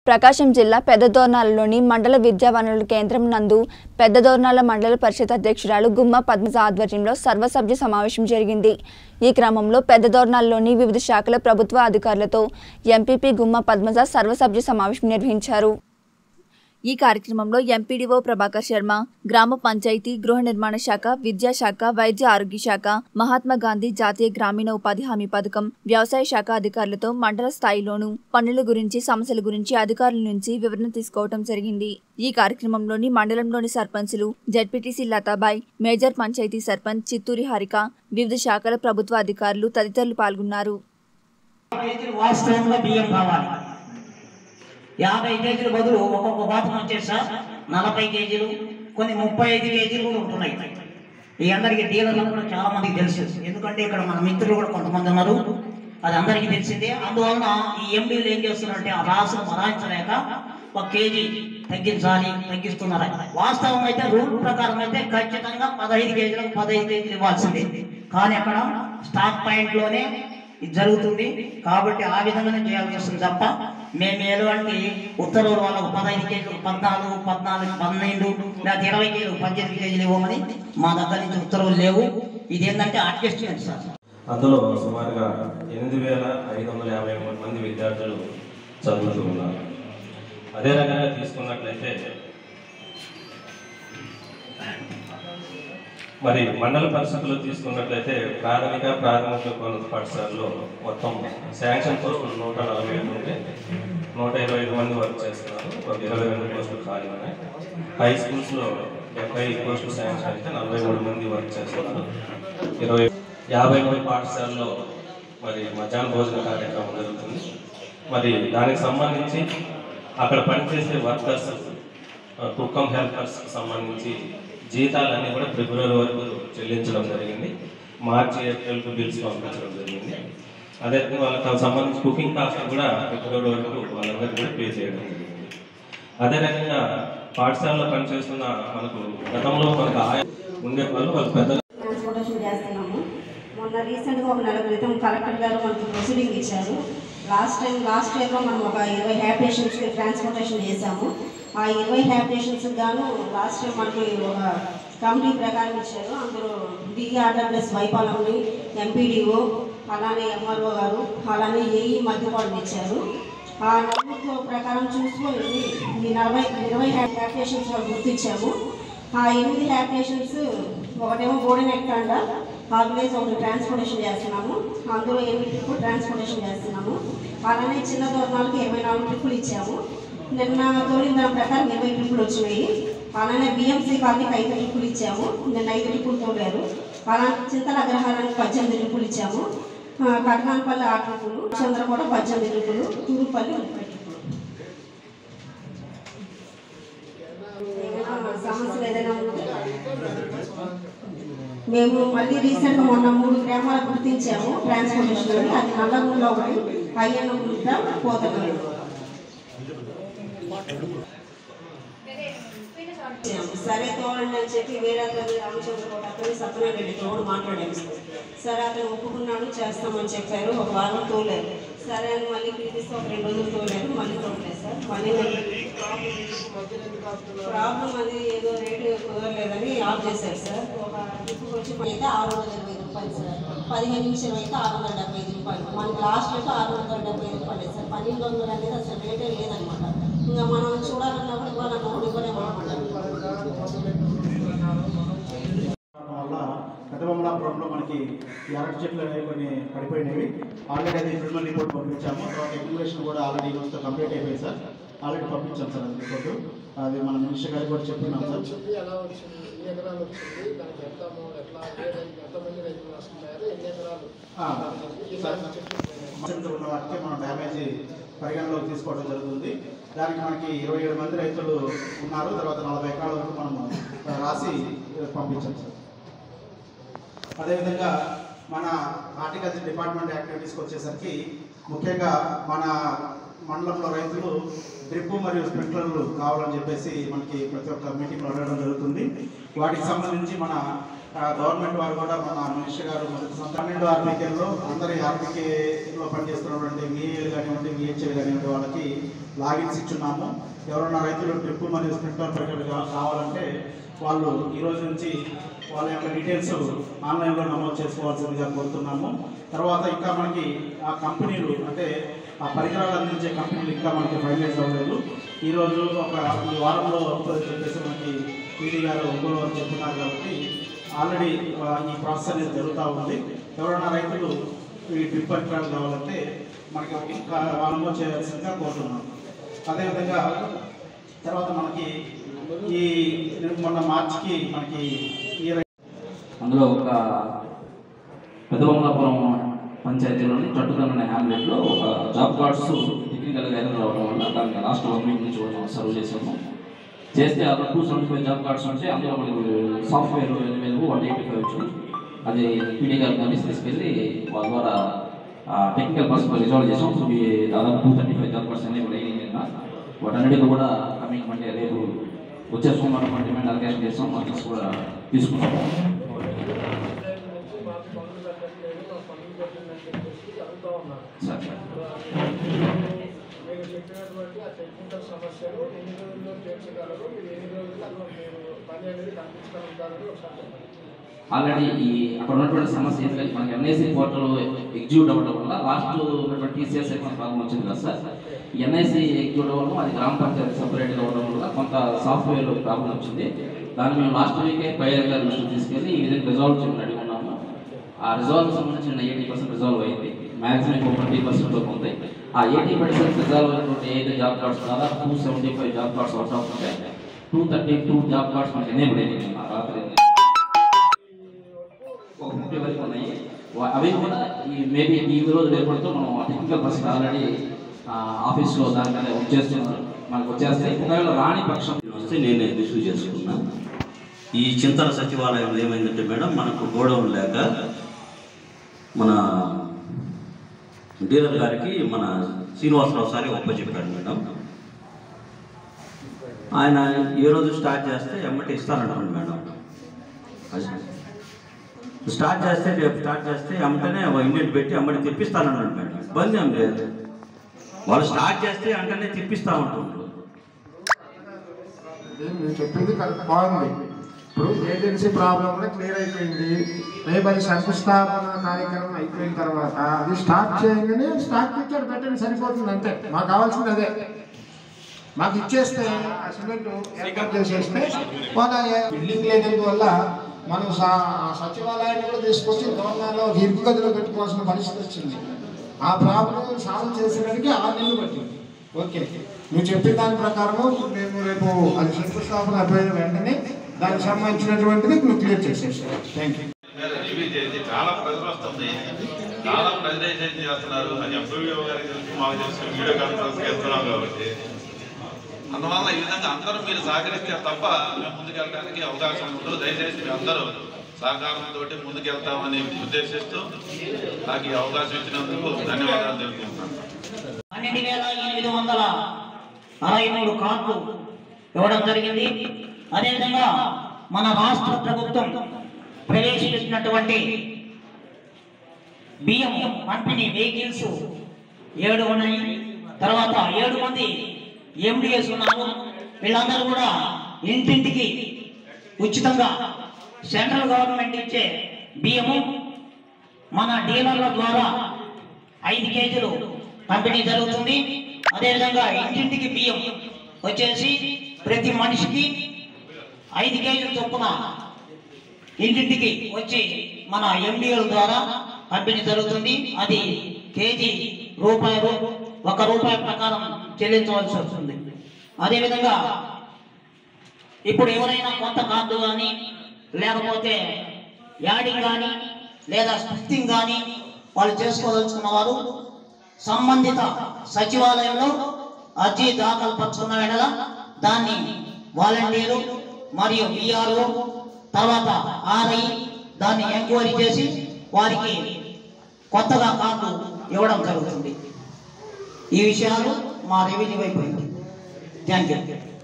ప్రకాశం జిల్లా పెద్దదోర్నాలలోని మండల విద్యా వనరుల కేంద్రం నందు పెద్దదోర్నాల మండల పరిషత్ అధ్యక్షురాలు గుమ్మ పద్మజ ఆధ్వర్యంలో సర్వసభ్య సమావేశం జరిగింది ఈ క్రమంలో పెద్దదోర్నాలలోని వివిధ శాఖల ప్రభుత్వ అధికారులతో ఎంపీపీ గుమ్మ పద్మజ సర్వసభ్య సమావేశం నిర్వహించారు ఈ కార్యక్రమంలో ఎంపీడీఓ ప్రభాకర్ శర్మ గ్రామ పంచాయతీ గృహ నిర్మాణ శాఖ విద్యాశాఖ వైద్య ఆరోగ్య శాఖ మహాత్మా గాంధీ జాతీయ గ్రామీణ ఉపాధి హామీ పథకం వ్యవసాయ శాఖ అధికారులతో మండల స్థాయిలోనూ పనుల గురించి సమస్యల గురించి అధికారుల నుంచి వివరణ తీసుకోవడం జరిగింది ఈ కార్యక్రమంలోని మండలంలోని సర్పంచులు జడ్పీటీసీ లతాబాయ్ మేజర్ పంచాయతీ సర్పంచ్ చిత్తూరి హారిక వివిధ శాఖల ప్రభుత్వ అధికారులు తదితరులు పాల్గొన్నారు కేజీలు వాస్తవంగా బియ్యం కావాలి యాభై కేజీల బదులు ఒక్కొక్క బాతం వచ్చేసా నలభై కేజీలు కొన్ని ముప్పై ఐదు కేజీలు కూడా ఉంటున్నాయి ఈ అందరికీ డీలర్లు కూడా చాలా మందికి తెలుసు ఎందుకంటే ఇక్కడ మన మిత్రులు కూడా కొంతమంది ఉన్నారు అది అందరికీ తెలిసిందే అందువలన ఈ ఎండీలు ఏం చేస్తున్నారంటే ఆ రాసులు మరాయించలేక ఒక కేజీ తగ్గించాలి తగ్గిస్తున్నారు వాస్తవం అయితే రూల్ ప్రకారం అయితే ఖచ్చితంగా పదహైదు కేజీలకు పదహైదు కేజీలు ఇవ్వాల్సిందే కానీ అక్కడ స్టాక్ పాయింట్ లోనే ఇది జరుగుతుంది కాబట్టి ఆ విధంగానే చేయాల్సి వస్తుంది తప్ప మేము ఎలాంటి ఉత్తర్వులు వాళ్ళకు పదహైదు కేజీలు పద్నాలుగు పద్నాలుగు పన్నెండు లేదా ఇరవై కేజీలు పద్దెనిమిది కేజీలు ఇవ్వమని మా దగ్గర నుంచి ఉత్తర్వులు లేవు ఇది ఏంటంటే అడ్జస్ట్మెంట్ సార్ అందులో సుమారుగా ఎనిమిది వేల ఐదు వందల యాభై మూడు మంది విద్యార్థులు చదువుతూ ఉన్నారు అదే రకంగా తీసుకున్నట్లయితే మరి మండల పరిస్థితులు తీసుకున్నట్లయితే ప్రాథమిక ప్రాథమిక ఉన్నత పాఠశాలలో మొత్తం శాంక్షన్ పోస్టులు నూట నలభై ఐదు ఉంటే నూట ఇరవై ఐదు మంది వర్క్ చేస్తున్నారు ఒక ఇరవై రెండు పోస్టులు ఖాళీ ఉన్నాయి హై స్కూల్స్లో డెబ్బై పోస్టులు శాంక్షన్ అయితే నలభై మూడు మంది వర్క్ చేస్తున్నారు ఇరవై యాభై మూడు పాఠశాలలో మరి మధ్యాహ్న భోజన కార్యక్రమం జరుగుతుంది మరి దానికి సంబంధించి అక్కడ పనిచేసే వర్కర్స్ కుక్కం హెల్పర్స్ సంబంధించి జీతాలన్నీ కూడా ఫిబ్రవరి వరకు చెల్లించడం జరిగింది మార్చి ఏప్రిల్కు బిల్స్ పంపించడం జరిగింది అదే వాళ్ళకి సంబంధించి కుకింగ్ కాస్ట్ కూడా ఫిబ్రవరి వరకు వాళ్ళందరికీ కూడా పే చేయడం జరిగింది అదే రకంగా పాఠశాలలో పనిచేస్తున్న మనకు గతంలో మనకు ఆయ ఉండే వాళ్ళు వాళ్ళు పెద్ద ట్రాన్స్పోర్టేషన్ చేస్తున్నాము మొన్న రీసెంట్గా ఒక నెల క్రితం కలెక్టర్ గారు మనకి ప్రొసీడింగ్ ఇచ్చారు లాస్ట్ టైం లాస్ట్ ఇయర్లో మనం ఒక ఇరవై హ్యాబిటేషన్స్కి ట్రాన్స్పోర్టేషన్ చేశాము ఆ ఇరవై హ్యాబిటేషన్స్కి గాను లాస్ట్ టైం మనకి ఒక కమిటీ ప్రకారం ఇచ్చారు అందులో డిఆర్డర్ ప్లస్ వైపాలంని ఎంపీడీఓ అలానే ఎంఆర్ఓ గారు అలానే ఏఈ మధ్యపాడు ఇచ్చారు ఆ నలుగురు ప్రకారం చూసుకొని ఈ నలభై ఇరవై హ్యాబిటేషన్స్ గుర్తించాము ఆ ఎనిమిది హ్యాబిటేషన్స్ ఒకటేమో బోర్డెన్ ఎక్కాండ ఆ విలేజ్ ఒకటి ట్రాన్స్పోర్టేషన్ చేస్తున్నాము అందులో ఎనిమిది ట్రిప్పులు ట్రాన్స్పోర్టేషన్ చేస్తున్నాము అలానే చిన్న దూరణాలకు ఇరవై నాలుగు ట్రిప్పులు ఇచ్చాము నిన్న తోలిన దాని ప్రకారం ఇరవై ట్రిప్పులు వచ్చినాయి అలానే బిఎంసీ కాలనీకి ఐదు ట్రిప్పులు ఇచ్చాము నిన్న ఐదు ట్రిప్పులు తోలారు అలానే చింతల అగ్రహారానికి పద్దెనిమిది ట్రిప్పులు ఇచ్చాము ఆ, కట్నాలపల్లి ఆరు ట్రిప్పులు చంద్రకోట పద్దెనిమిది ట్రిప్పులు తూరుపల్లి ముప్పై ట్రిప్పులు ఏమైనా సమస్యలు ఏదైనా ఉంటే మేము మళ్ళీ రీసెంట్గా మొన్న మూడు గ్రామాలు గుర్తించాము ట్రాన్స్పోర్టేషన్ అది నల్లగూడలో ఒకటి అయ్యన్న గుంట పోతగలు సరే తోడండి అని చెప్పి వేరే అతను రామచంద్ర అతని సత్యనారాయణ రెడ్డి తోడు మాట్లాడాము సరే అతను ఒప్పుకున్నాడు చేస్తామని చెప్పారు ఒక వారం తోలేరు సరే అని మళ్ళీ పిలిపిస్తే ఒక రెండు రోజులు తోలేరు మళ్ళీ తోడలేదు సార్ మళ్ళీ ప్రాబ్లం అది ఏదో రేటు కుదరలేదని ఆఫ్ చేశారు సార్ ఒక ట్రిప్కి వచ్చి అయితే ఆరు వందల ఇరవై రూపాయలు సార్ పదిహేను నిమిషం అయితే ఆరు వందల డెబ్బై ఐదు రూపాయలు మనకి లాస్ట్ రేటు ఆరు వందల డెబ్బై ఐదు రూపాయలు సార్ పన్నెండు వందలు అనేది అసలు రేటే లేదనమాట ఇంకా మనం చూడాలన్నప్పుడు ఇవ్వాలన్నప్పుడు ఇవ్వలేము అనమాట వల్ల పెద్దబొమ్మలాపురంలో మనకి ఈ అరటి చెట్లు అనేవి కొన్ని పడిపోయినవి ఆల్రెడీ అది ఫిల్మల్ రిపోర్ట్ పంపించాము తర్వాత ఎగ్జిబిషన్ కూడా ఆల్రెడీ ఈరోజుతో కంప్లీట్ అయిపోయింది సార్ ఆల్రెడీ పంపించాం సార్ అది రిపోర్టు అది మన మినిస్టర్ గారికి కూడా చెప్తున్నాం సార్ వచ్చింది ఎలా వచ్చింది ఎన్ని ఎకరాలు వచ్చింది దానికి ఎంత అమౌంట్ ఎట్లా ఏ రైతు ఎంతమంది రైతులు నష్టపోయారు ఎన్ని ఎకరాలు ఆ, ఈ సార్ చెట్లు పోయినాయి. మత్స్యంతో ఉన్న వాటికి మనం డ్యామేజ్ పరిగణలోకి తీసుకోవడం జరుగుతుంది దానికి మనకి ఇరవై ఏడు మంది రైతులు ఉన్నారు తర్వాత నలభై ఎకరాల వరకు మనము ఆ, రాసి పంపించాం సార్ అదేవిధంగా మన హార్టికల్చర్ డిపార్ట్మెంట్ యాక్టివిటీస్కి వచ్చేసరికి ముఖ్యంగా మన మండలంలో రైతులు డ్రిప్ మరియు స్ప్రింక్లర్లు కావాలని చెప్పేసి మనకి ప్రతి ఒక్క మీటింగ్లో అడగడం జరుగుతుంది వాటికి సంబంధించి మన ఆ, గవర్నమెంట్ వారు కూడా మన మినిస్టర్ గారు మొదటి సంవత్సరం పన్నెండు ఆర్బీకేల్లో అందరి ఆర్బీకేలో పనిచేస్తున్నటువంటి విఏలు కానివ్వండి విహెచ్ఏలు కానివ్వండి వాళ్ళకి లాగిన్స్ ఇచ్చున్నాము ఎవరైనా రైతులు డ్రిప్ మరియు స్ప్రింక్లర్ పరికరాలు కా- కావాలంటే వాళ్ళు ఈ రోజు నుంచి వాళ్ళ యొక్క డీటెయిల్స్ ఆన్లైన్లో నమోదు చేసుకోవాల్సిందిగా కోరుతున్నాము తర్వాత ఇంకా మనకి ఆ కంపెనీలు అంటే ఆ పరికరాలు అందించే కంపెనీలు ఇంకా మనకి ఫైనలైజ్ అవ్వలేదు ఈరోజు ఒక ఈ వారంలో అవుతుందని చెప్పేసి మనకి పీడీ గారు ఒంగోలు వారు చెప్తున్నారు కాబట్టి ఆల్రెడీ ఆ, ఈ ప్రాసెస్ అనేది జరుగుతూ ఉంది ఎవరైనా రైతులు ఈ డ్రిప్ పరికరాలు కావాలంటే మనకి ఇంకా నమోదు చేయాల్సిందిగా కోరుతున్నాం అదేవిధంగా తర్వాత మనకి ఈ మొన్న మార్చికి మనకి ఈ రై- అందులో ఒక పెద్దబొమ్మలాపురం పంచాయతీలోని చట్టుకల్ అనే హ్యామ్లెట్లో ఒక జాబ్ కార్డ్స్ టెక్నికల్గా ఎదురు రావడం వల్ల దాన్ని లాస్ట్ వన్ వీక్ నుంచి మనం సర్వ్ చేసాము చేస్తే అక్కడ two seventy five job cards ఉంటే అందులో మనకి సాఫ్ట్వేర్ ఎనిమిది వన్ ఎయిటీ ఫైవ్ వచ్చింది అది పీడీ గారి నోటీస్ తీసుకెళ్ళి వాళ్ళ ద్వారా టెక్నికల్ పర్సన్ రిజాల్వ్ చేసాం సో ఈ దాదాపు two thirty five job cards అనేవి కూడా అయ్యింది నిన్న వాటన్నిటికీ కూడా కమింగ్ మండే రేపు వచ్చే సోమవారం మన డిమాండ్ అలకేషన్ చేస్తాం మార్క్స్ కూడా తీసుకుంటాం పంచాయతీ నుంచి మాకు పనులు పెట్టట్లేదు మా పనులు పెట్టిందని చెప్పేసి అడుగుతా ఉన్నారు సరే మీరు చెప్పినటువంటి ఆ టెక్నికల్ సమస్యలు ఎన్ని రోజుల్లో తీర్చగలరు మీరు ఎన్ని రోజుల్లో మీరు పని అనేది కల్పించగలుగుతారని ఒకసారి చెప్పండి. ఆల్రెడీ ఈ అక్కడ ఉన్నటువంటి సమస్య ఏంటంటే మనకి ఎన్ఐసి పోర్టల్ ఎగ్జిక్యూట్ అవ్వడం వల్ల లాస్ట్ ఉన్నటువంటి టీసీఎస్ ఎగ్జామ్ ప్రాబ్లం వచ్చింది కదా సార్ ఎన్ఐసి ఎగ్జిక్యూట్ అవ్వడం అది గ్రామ పంచాయతీ సపరేట్గా అవ్వడం వల్ల కొంత సాఫ్ట్వేర్ ప్రాబ్లం వచ్చింది దాన్ని మేము లాస్ట్ వీకే పైర్ గారి దృష్టికి తీసుకెళ్ళి ఈ విధంగా రిజాల్వ్ చేయమని అడిగి ఉన్నాము ఆ రిజాల్వ్ సంబంధించిన ఎయిటీ పర్సెంట్ రిజాల్వ్ అయింది మ్యాక్సిమం ఇంకో ట్వంటీ పర్సెంట్ వరకు ఉంది ఆ ఎయిటీ పర్సెంట్ రిజాల్వ్ అయినటువంటి ఏదైతే జాబ్ కార్డ్స్ దాదాపు two seventy five job cards out of ఉంటే two thirty two job cards మనకి ఎనేబుల్ అయింది ఆ రాత్రి ఒక ఫిఫ్టీ వరకు ఉన్నాయి వా- అవి కూడా ఈ మేబీ ఈ రోజు రేపటితో మనం టెక్నికల్ పర్సన్ ఆల్రెడీ ఆఫీస్లో దాని మీద వర్క్ చేస్తున్నారు మనకు వచ్చేస్తే ఒకవేళ రాని పక్షం వస్తే నేనే రిసీవ్ చేసుకున్నా ఈ చింతల సచివాలయంలో ఏమైందంటే మేడం మనకు గోడౌన్ లేక మన డీలర్ గారికి మన శ్రీనివాసరావు సారి ఒప్పచెప్పాడు మేడం ఆయన ఏ రోజు స్టార్ట్ చేస్తే ఎమ్మటి ఇస్తానంటాడు మేడం అది స్టార్ట్ చేస్తే రేపు స్టార్ట్ చేస్తే ఎమ్మటనే ఇండియన్ పెట్టి అమ్మటి తెప్పిస్తానన్నాడు మేడం ఇబ్బంది ఏం లేదు వాళ్ళు స్టార్ట్ చేస్తే అంటనే తెప్పిస్తా ఉంటుండ్రు ఇది మీరు చెప్పింది కరెక్ట్ బాగుంది ఇప్పుడు ఏజెన్సీ ప్రాబ్లం కూడా క్లియర్ అయిపోయింది రేపు అది శంకుస్థాపన కార్యక్రమం అయిపోయిన తర్వాత అది స్టార్ట్ చేయగానే స్టాక్ పిక్చర్ పెట్టండి సరిపోతుంది అంతే మాకు కావాల్సింది అదే మాకు ఇచ్చేస్తే ఆ సిమెంట్ ఏర్పాటు చేసేస్తే మన బిల్డింగ్ లేనందువల్ల మనం స- సచివాలయాన్ని కూడా తీసుకొచ్చి గవర్నర్లో ఒక ఇరుకు గదిలో పెట్టుకోవాల్సిన పరిస్థితి వచ్చింది ఆ ప్రాబ్లం సాల్వ్ చేసేదానికి ఆరు నెలలు పట్టింది ఓకే నువ్వు చెప్పిన దాని ప్రకారము మేము రేపు అది శంకుస్థాపన అయిపోయిన వెంటనే దానికి సంబంధించినటువంటిది నువ్వు క్లియర్ చేసేసావు థ్యాంక్ యూ రివ్యూ చేసి చాలా ప్రెజర్ వస్తుంది చాలా ప్రెజరైజేషన్ చేస్తున్నారు అని ఎంపీఓ గారికి తెలుసు మాకు తెలుసు వీడియో కాన్ఫరెన్స్ వెళ్తున్నాం కాబట్టి అందువల్ల ఈ విధంగా అందరూ మీరు సహకరిస్తే తప్ప మేము ముందుకెళ్ళడానికి అవకాశం ఉండదు దయచేసి మీ అందరూ సహకారంతో ముందుకెళ్తామని ఉద్దేశిస్తూ నాకు ఈ అవకాశం ఇచ్చినందుకు ధన్యవాదాలు తెలుపుతున్నాను పన్నెండు వేల ఎనిమిది వందల అరవై మూడు కార్లు ఇవ్వడం జరిగింది అదేవిధంగా మన రాష్ట్ర ప్రభుత్వం ప్రవేశపెట్టినటువంటి బియ్యం పంపిణీ వెహికల్స్ ఏడు ఉన్నాయి తర్వాత ఏడు మంది ఎండిఎస్ ఉన్నారు వీళ్ళందరూ కూడా ఇంటింటికి ఉచితంగా సెంట్రల్ గవర్నమెంట్ ఇచ్చే బియ్యము మన డీలర్ల ద్వారా ఐదు కేజీలు పంపిణీ జరుగుతుంది అదేవిధంగా ఇంటింటికి బియ్యం వచ్చేసి ప్రతి మనిషికి ఐదు కేజీల చొప్పున ఇంటింటికి వచ్చి మన ఎండిఎల్ ద్వారా పంపిణీ జరుగుతుంది అది కేజీ రూపాయలు ఒక రూపాయి ప్రకారం చెల్లించవలసి వస్తుంది అదేవిధంగా ఇప్పుడు ఎవరైనా కొత్త కార్డు కానీ లేకపోతే యాడింగ్ కానీ లేదా స్టిచ్చింగ్ కానీ వాళ్ళు చేసుకోదలుచుకున్న వారు సంబంధిత సచివాలయంలో అర్జీ దాఖలు పరుచుకున్న వెడల దాన్ని వాలంటీరు మరియు విఆర్ఓ తర్వాత ఆర్ఐ దాన్ని ఎంక్వైరీ చేసి వారికి కొత్తగా కార్డు ఇవ్వడం జరుగుతుంది ఈ విషయాలు మా రెవెన్యూ వైపు థ్యాంక్ యూ